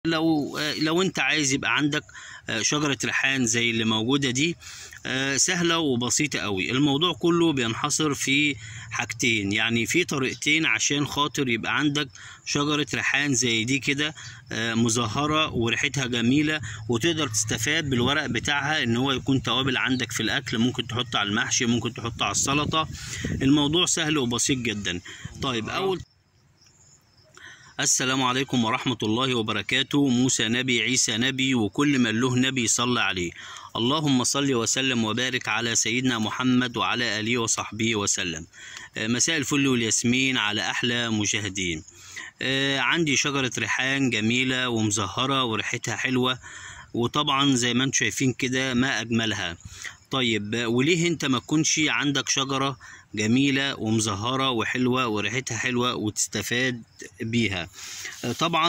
لو لو انت عايز يبقى عندك شجرة ريحان زي اللي موجودة دي سهلة وبسيطة قوي الموضوع كله بينحصر في حاجتين يعني في طريقتين عشان خاطر يبقى عندك شجرة ريحان زي دي كده مزهرة وريحتها جميلة وتقدر تستفاد بالورق بتاعها ان هو يكون توابل عندك في الاكل ممكن تحطه على المحشي ممكن تحطه على السلطة الموضوع سهل وبسيط جدا طيب اول السلام عليكم ورحمة الله وبركاته موسى نبي عيسى نبي وكل من له نبي صلى عليه اللهم صل وسلم وبارك على سيدنا محمد وعلى آله وصحبه وسلم مساء الفل والياسمين على أحلى مشاهدين عندي شجرة ريحان جميلة ومزهرة وريحتها حلوة وطبعا زي ما انتم شايفين كده ما أجملها طيب وليه انت ما تكونش عندك شجرة جميلة ومزهرة وحلوة وريحتها حلوة وتستفاد بيها طبعا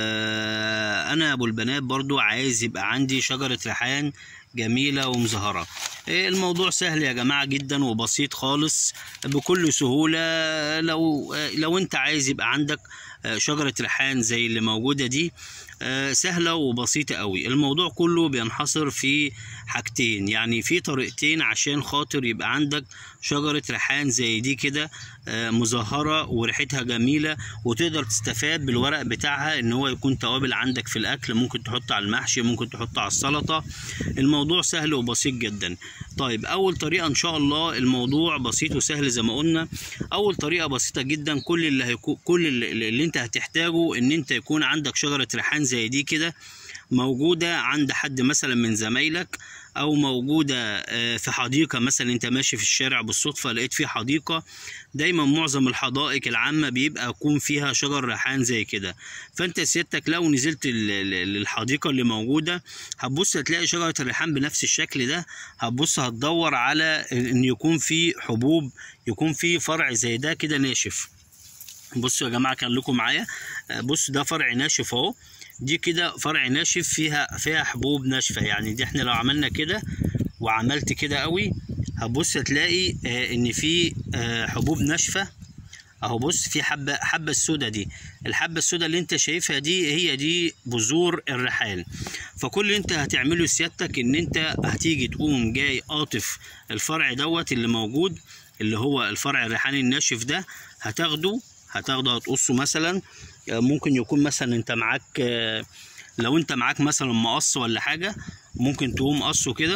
انا ابو البنات برضو عايز يبقى عندي شجرة ريحان جميلة ومزهرة الموضوع سهل يا جماعة جدا وبسيط خالص بكل سهولة لو لو انت عايز يبقى عندك شجرة ريحان زي اللي موجودة دي سهلة وبسيطة قوي الموضوع كله بينحصر في حاجتين يعني في طريقتين عشان خاطر يبقى عندك شجرة ريحان زي دي كده مزهرة وريحتها جميلة وتقدر تستفاد بالورق بتاعها ان هو يكون توابل عندك في الاكل ممكن تحطه على المحشي ممكن تحطه على السلطة الموضوع سهل وبسيط جدا طيب اول طريقة ان شاء الله الموضوع بسيط وسهل زي ما قلنا اول طريقة بسيطة جدا كل اللي هيكون كل اللي, اللي انت هتحتاجه ان انت يكون عندك شجرة ريحان زي دي كده موجودة عند حد مثلا من زمايلك او موجودة في حديقة مثلا انت ماشي في الشارع بالصدفة لقيت في حديقة دايما معظم الحدائق العامة بيبقى يكون فيها شجر ريحان زي كده فانت سيادتك لو نزلت للحديقة اللي موجودة هتبص هتلاقي شجرة الريحان بنفس الشكل ده هتبص هتدور على ان يكون في حبوب يكون في فرع زي ده كده ناشف بصوا يا جماعة كان لكم معايا بصوا ده فرع ناشف اهو دي كده فرع ناشف فيها فيها حبوب ناشفه يعني دي احنا لو عملنا كده وعملت كده قوي هتبص تلاقي اه ان في اه حبوب ناشفه اهو بص في حبه حبه السودا دي الحبه السودا اللي انت شايفها دي هي دي بذور الريحان فكل اللي انت هتعمله سيادتك ان انت هتيجي تقوم جاي قاطف الفرع دوت اللي موجود اللي هو الفرع الريحاني الناشف ده هتاخده هتاخده هتقصه مثلا ممكن يكون مثلا انت معاك لو انت معاك مثلا مقص ولا حاجه ممكن تقوم قصه كده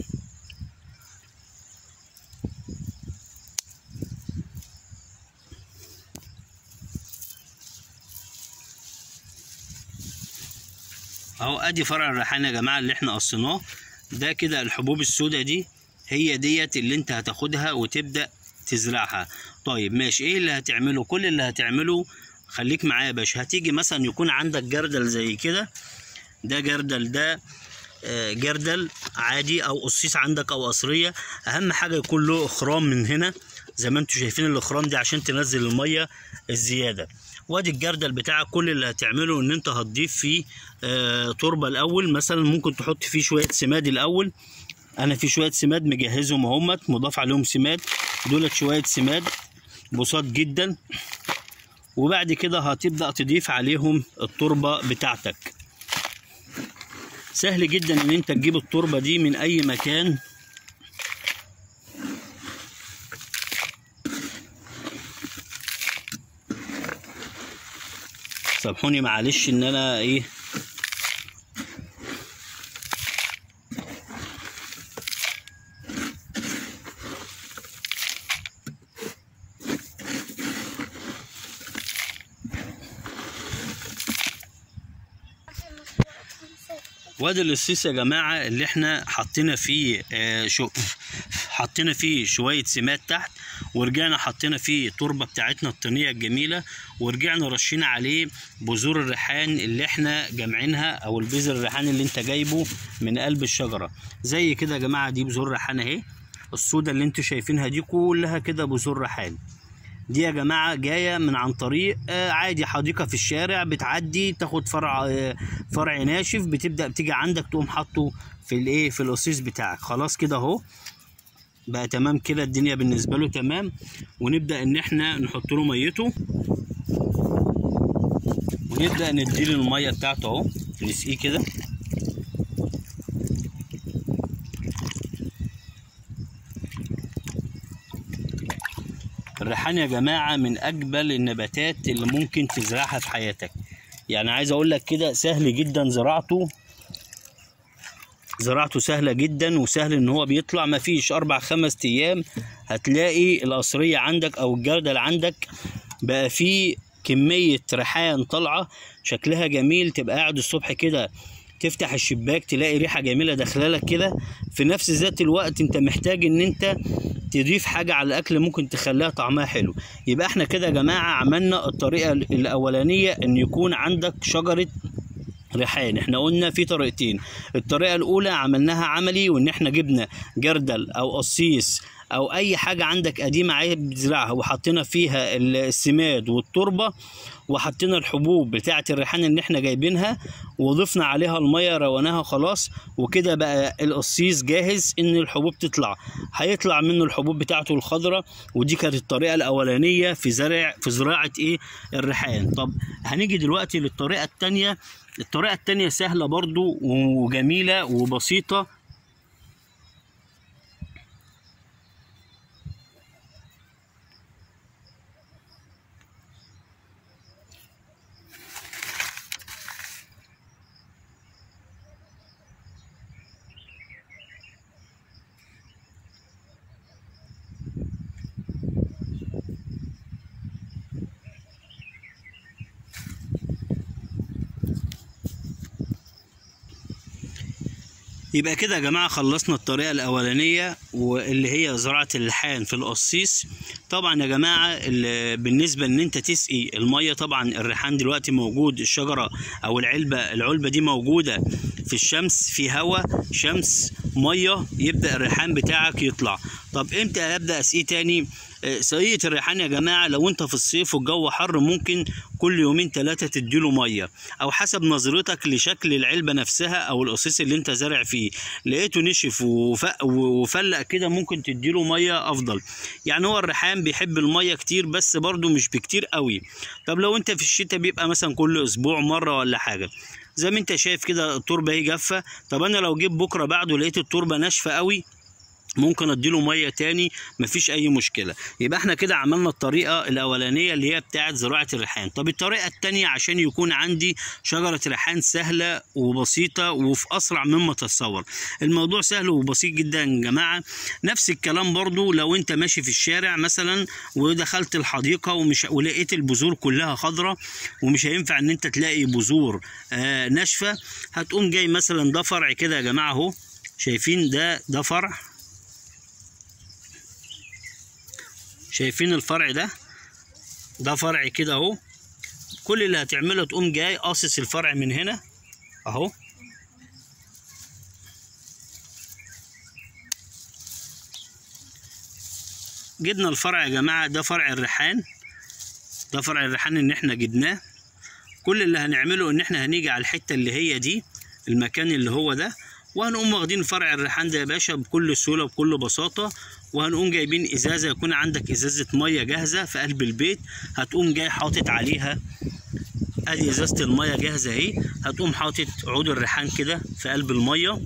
اهو ادي فرع الريحان يا جماعه اللي احنا قصيناه ده كده الحبوب السوداء دي هي ديت اللي انت هتاخدها وتبدا تزرعها طيب ماشي ايه اللي هتعمله كل اللي هتعمله خليك معايا يا باشا هتيجي مثلا يكون عندك جردل زي كده ده جردل ده جردل عادي او قصيص عندك او قصريه اهم حاجه يكون له اخرام من هنا زي ما انتم شايفين الاخرام دي عشان تنزل الميه الزياده وادي الجردل بتاعك كل اللي هتعمله ان انت هتضيف فيه آه تربه الاول مثلا ممكن تحط فيه شويه سماد الاول انا في شويه سماد مجهزهم اهمت مضاف عليهم سماد دولت شويه سماد بساط جدا وبعد كده هتبدأ تضيف عليهم التربة بتاعتك سهل جدا ان انت تجيب التربة دي من اي مكان سامحوني معلش ان انا ايه وادي القصيص يا جماعه اللي احنا حطينا فيه آه شو حطينا فيه شويه سمات تحت ورجعنا حطينا فيه التربه بتاعتنا الطينيه الجميله ورجعنا رشينا عليه بذور الريحان اللي احنا جامعينها او البذر الريحان اللي انت جايبه من قلب الشجره زي كده يا جماعه دي بذور ريحان اهي السودا اللي انتوا شايفينها دي كلها كده بذور ريحان دي يا جماعه جايه من عن طريق آه عادي حديقه في الشارع بتعدي تاخد فرع آه فرع ناشف بتبدا بتيجي عندك تقوم حاطه في الايه في القصيص بتاعك خلاص كده اهو بقى تمام كده الدنيا بالنسبه له تمام ونبدا ان احنا نحط له ميته ونبدا نديله الميه بتاعته اهو نسقيه كده الريحان يا جماعة من أجمل النباتات اللي ممكن تزرعها في حياتك يعني عايز أقول لك كده سهل جدا زراعته زراعته سهلة جدا وسهل إن هو بيطلع مفيش أربع خمس أيام هتلاقي القصرية عندك أو الجردل عندك بقى فيه كمية ريحان طالعة شكلها جميل تبقى قاعد الصبح كده تفتح الشباك تلاقي ريحة جميلة داخله لك كده في نفس ذات الوقت انت محتاج ان انت تضيف حاجة على الأكل ممكن تخليها طعمها حلو يبقى احنا كده يا جماعة عملنا الطريقة الأولانية ان يكون عندك شجرة ريحان احنا قلنا في طريقتين الطريقة الأولى عملناها عملي وان احنا جبنا جردل أو قصيص او اي حاجه عندك قديمه عايز تزرعها وحطينا فيها السماد والتربه وحطينا الحبوب بتاعه الريحان اللي احنا جايبينها وضفنا عليها الميه رويناها خلاص وكده بقى القصيص جاهز ان الحبوب تطلع هيطلع منه الحبوب بتاعته الخضراء ودي كانت الطريقه الاولانيه في زرع في زراعه ايه الريحان طب هنيجي دلوقتي للطريقه الثانيه الطريقه الثانيه سهله برضو وجميله وبسيطه يبقى كده يا جماعة خلصنا الطريقة الأولانية واللي هي زراعة اللحان في القصيص طبعا يا جماعة ال- بالنسبة ان انت تسقي المية طبعا الريحان دلوقتي موجود الشجرة او العلبة العلبة دي موجودة في الشمس في هواء شمس مية يبدأ الريحان بتاعك يطلع طب امتى ابدأ اسقيه تاني آه، سقية الريحان يا جماعة لو انت في الصيف والجو حر ممكن كل يومين ثلاثة تديله مية او حسب نظرتك لشكل العلبة نفسها او القصيص اللي انت زارع فيه لقيته نشف وف- وفلق كده ممكن تديله مية افضل يعني هو الريحان بيحب المية كتير بس برضو مش بكتير قوي طب لو انت في الشتاء بيبقى مثلا كل اسبوع مرة ولا حاجة زي ما انت شايف كده التربة اهي جافة طب انا لو جيت بكرة بعده لقيت التربة ناشفة قوي ممكن اديله ميه تاني مفيش اي مشكله يبقى احنا كده عملنا الطريقه الاولانيه اللي هي بتاعه زراعه الريحان طب الطريقه التانيه عشان يكون عندي شجره ريحان سهله وبسيطه وفي اسرع مما تتصور الموضوع سهل وبسيط جدا يا جماعه نفس الكلام برضو لو انت ماشي في الشارع مثلا ودخلت الحديقه ومش ولقيت البذور كلها خضراء ومش هينفع ان انت تلاقي بذور آه ناشفه هتقوم جاي مثلا ده فرع كده يا جماعه اهو شايفين ده ده فرع شايفين الفرع ده ده فرع كده اهو كل اللي هتعمله تقوم جاي قاصص الفرع من هنا اهو جبنا الفرع يا جماعة ده فرع الريحان ده فرع الريحان ان احنا جبناه كل اللي هنعمله ان احنا هنيجي على الحتة اللي هي دي المكان اللي هو ده وهنقوم واخدين فرع الريحان ده يا باشا بكل سهولة وبكل بساطة وهنقوم جايبين ازازة يكون عندك ازازة مية جاهزة في قلب البيت هتقوم جاي حاطط عليها ادي ازازة المية جاهزة اهي هتقوم حاطط عود الريحان كده في قلب المية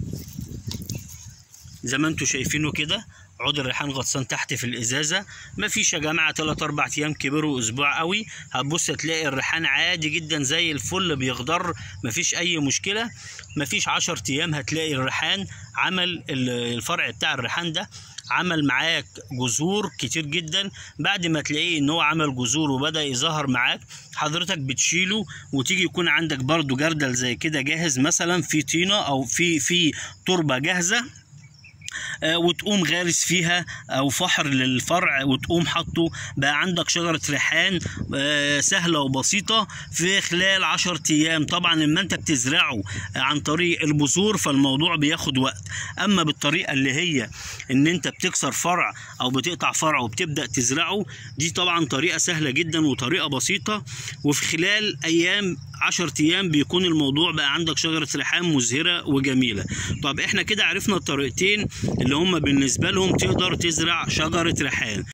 زي ما انتوا شايفينه كده عود الريحان غطسان تحت في الازازه مفيش يا جماعه 3 4 ايام كبروا اسبوع قوي هتبص تلاقي الريحان عادي جدا زي الفل بيخضر مفيش اي مشكله مفيش 10 ايام هتلاقي الريحان عمل ال- الفرع بتاع الريحان ده عمل معاك جذور كتير جدا بعد ما تلاقيه ان هو عمل جذور وبدا يظهر معاك حضرتك بتشيله وتيجي يكون عندك برضو جردل زي كده جاهز مثلا في طينه او في في تربه جاهزه آه، وتقوم غارس فيها او فحر للفرع وتقوم حاطه بقى عندك شجره ريحان آه، سهله وبسيطه في خلال 10 ايام طبعا لما انت بتزرعه عن طريق البذور فالموضوع بياخد وقت اما بالطريقه اللي هي ان انت بتكسر فرع او بتقطع فرع وبتبدا تزرعه دي طبعا طريقه سهله جدا وطريقه بسيطه وفي خلال ايام 10 ايام بيكون الموضوع بقى عندك شجره ريحان مزهره وجميله طب احنا كده عرفنا الطريقتين اللي هم بالنسبه لهم تقدر تزرع شجره ريحان